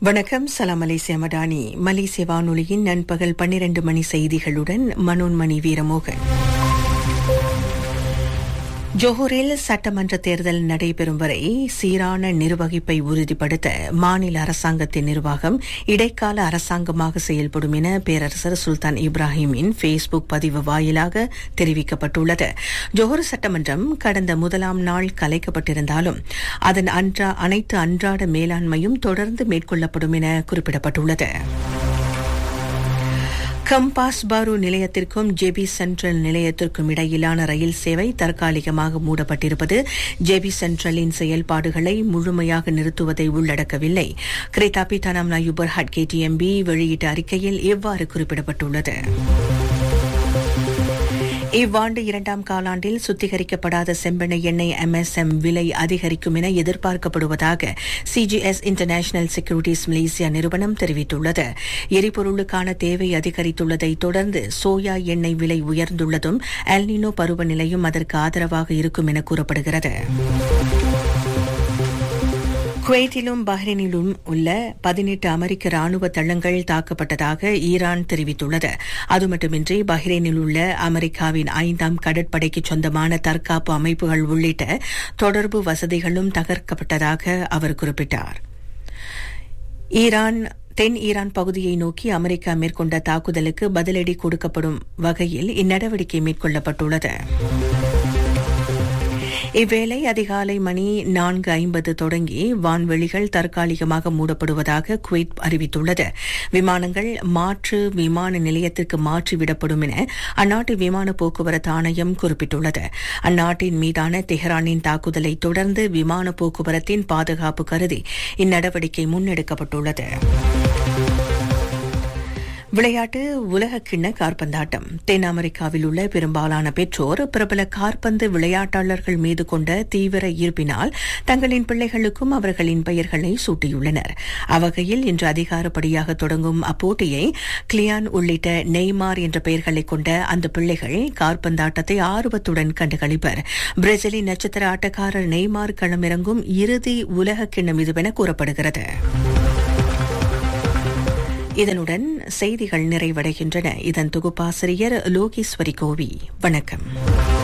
வணக்கம் சலாம் மலேசிய மடானி மலேசிய வானொலியின் நண்பகல் பன்னிரண்டு மணி செய்திகளுடன் மனோன்மணி வீரமோகன் ஜோஹரில் சட்டமன்ற தேர்தல் நடைபெறும் வரை சீரான நிர்வகிப்பை உறுதிப்படுத்த மாநில அரசாங்கத்தின் நிர்வாகம் இடைக்கால அரசாங்கமாக செயல்படும் என பேரரசர் சுல்தான் இப்ராஹிமின் ஃபேஸ்புக் பதிவு வாயிலாக தெரிவிக்கப்பட்டுள்ளது ஜோஹர் சட்டமன்றம் கடந்த முதலாம் நாள் கலைக்கப்பட்டிருந்தாலும் அதன் அன்றா அனைத்து அன்றாட மேலாண்மையும் தொடர்ந்து மேற்கொள்ளப்படும் என குறிப்பிடப்பட்டுள்ளது கம்பாஸ் பாரு நிலையத்திற்கும் ஜேபி சென்ட்ரல் நிலையத்திற்கும் இடையிலான ரயில் சேவை தற்காலிகமாக மூடப்பட்டிருப்பது ஜேபி சென்ட்ரலின் செயல்பாடுகளை முழுமையாக நிறுத்துவதை உள்ளடக்கவில்லை கிரேட்டா பிதானாம் நாயுபர் ஹட் கேடிஎம்பி வெளியிட்ட அறிக்கையில் இவ்வாறு குறிப்பிடப்பட்டுள்ளது இவ்வாண்டு இரண்டாம் காலாண்டில் சுத்திகரிக்கப்படாத செம்பெண்ணெய் எண்ணெய் எம்எஸ்எம் விலை அதிகரிக்கும் என எதிர்பார்க்கப்படுவதாக சிஜிஎஸ் இன்டர்நேஷனல் செக்யூரிட்டிஸ் மலேசியா நிறுவனம் தெரிவித்துள்ளது எரிபொருளுக்கான தேவை அதிகரித்துள்ளதை தொடர்ந்து சோயா எண்ணெய் விலை உயர்ந்துள்ளதும் எல்னினோ பருவநிலையும் அதற்கு ஆதரவாக இருக்கும் என கூறப்படுகிறது குவைத்திலும் பஹ்ரைனிலும் உள்ள பதினெட்டு அமெரிக்க ராணுவ தளங்கள் தாக்கப்பட்டதாக ஈரான் தெரிவித்துள்ளது அது மட்டுமின்றி பஹ்ரைனில் உள்ள அமெரிக்காவின் ஐந்தாம் கடற்படைக்கு சொந்தமான தற்காப்பு அமைப்புகள் உள்ளிட்ட தொடர்பு வசதிகளும் தகர்க்கப்பட்டதாக அவர் குறிப்பிட்டார் ஈரான் தென் ஈரான் பகுதியை நோக்கி அமெரிக்கா மேற்கொண்ட தாக்குதலுக்கு பதிலடி கொடுக்கப்படும் வகையில் இந்நடவடிக்கை மேற்கொள்ளப்பட்டுள்ளது இவ்வேளை அதிகாலை மணி நான்கு ஐம்பது தொடங்கி வான்வெளிகள் தற்காலிகமாக மூடப்படுவதாக குவைத் அறிவித்துள்ளது விமானங்கள் மாற்று விமான நிலையத்திற்கு மாற்றிவிடப்படும் என அந்நாட்டு விமான போக்குவரத்து ஆணையம் குறிப்பிட்டுள்ளது அந்நாட்டின் மீதான தெஹ்ரானின் தாக்குதலை தொடர்ந்து விமான போக்குவரத்தின் பாதுகாப்பு கருதி இந்நடவடிக்கை முன்னெடுக்கப்பட்டுள்ளது விளையாட்டு உலக கிண்ண கார்பந்தாட்டம் தென் அமெரிக்காவில் உள்ள பெரும்பாலான பெற்றோர் பிரபல கார்பந்து விளையாட்டாளர்கள் மீது கொண்ட தீவிர ஈர்ப்பினால் தங்களின் பிள்ளைகளுக்கும் அவர்களின் பெயர்களை சூட்டியுள்ளனர் அவ்வகையில் இன்று அதிகாரப்படியாக தொடங்கும் அப்போட்டியை கிளியான் உள்ளிட்ட நெய்மார் என்ற பெயர்களை கொண்ட அந்த பிள்ளைகள் கார்பந்தாட்டத்தை ஆர்வத்துடன் கண்டுகளிப்பர் பிரேசிலின் நட்சத்திர ஆட்டக்காரர் நெய்மார் களமிறங்கும் இறுதி உலக கிண்ணம் இதுவென கூறப்படுகிறது இதனுடன் செய்திகள் நிறைவடைகின்றன இதன் தொகுப்பாசிரியர் லோகேஸ்வரி கோவி வணக்கம்